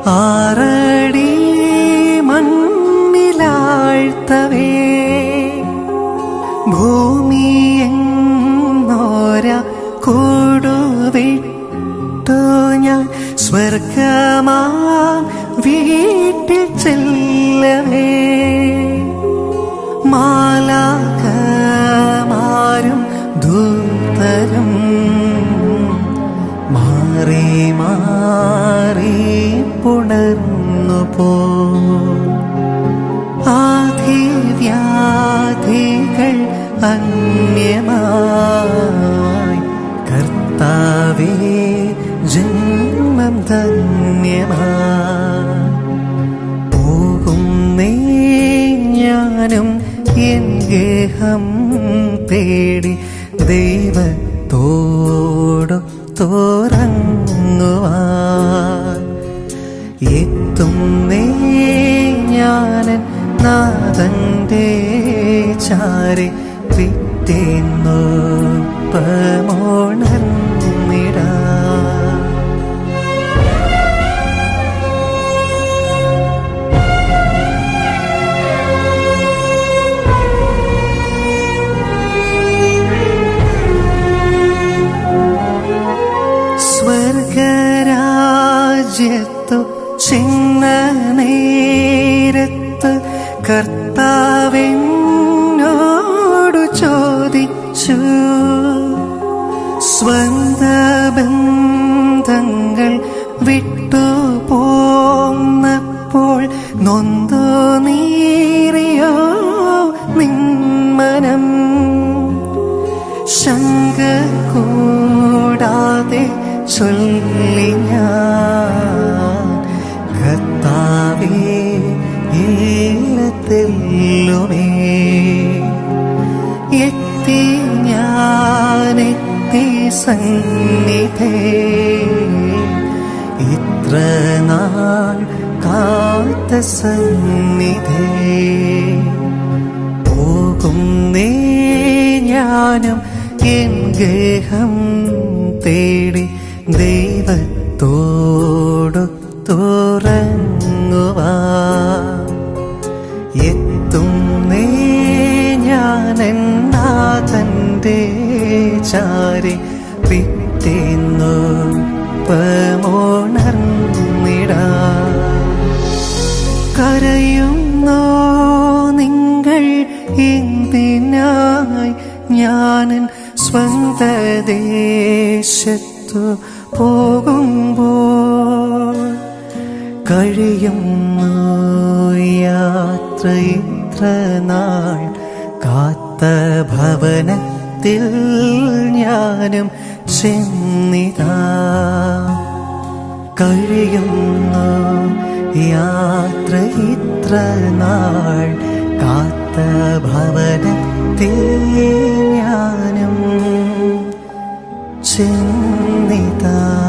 ആറടി മണ്ണിലാഴ്ത്തവേ ഭൂമിയെന്നോര കൂടുവിട്ടു ഞാൻ സ്വർഗമാ വീട്ടിൽ ചെല്ലവേ മാലാകമാരും ദൂതരും മാറി മാറി പുണർന്നു പോ ആധിവ്യാധികൾ അന്യമായി കർത്താവേ ജന്മം ധന്യമായി പോകുന്നേ ഞാനും എൻ ഗേഹം തേടി ദൈവത്തോടു തോറങ്ങുവാൻ എത്തുന്നേ ഞാനൻ നാഥന്റെ ചാരി പിറ്റേന്നു പമോണർന്നിടാ സ്വർഗരാജ്യത്തു ചിന്ന നേരത്ത് കർത്താവിനോടു ചോദിച്ചു സ്വന്ത ബന്ധങ്ങൾ വിട്ടു പോന്നപ്പോൾ നൊന്തു നീറിയോ നിന്മനം ശങ്ക കൂടാതെ ചൊല്ലി ഞാൻ കർത്താവേ ഇല്ലത്തില്ലുമേ എത്തി ഞാനെത്തി സന്നിധേ ഇത്ര നാൾ കാത്ത സന്നിധേ പോകുന്നേ ഞാനും എൻ ഗേഹം തേടി ദൈവത്തോടു തുറങ്ങുവാ എത്തുന്നേ ഞാൻ നാഥന്റെ ചാരി പിറ്റേന്നു പമോണർന്നിടാ കരയുന്നോ നിങ്ങൾ എന്തിനായി ഞാനൻ സ്വന്ത ദേശത്തു പോകുമ്പോൾ കഴിയുന്നു യാത്ര ഇത്ര നാൾ കാത്ത ഭവനത്തിൽ ഞാനും ചെന്നിതാ കഴിയുന്നു യാത്ര ഇത്ര നാൾ കാത്ത ഭവനത്തിൽ ഞാനും ചെന്നിതാ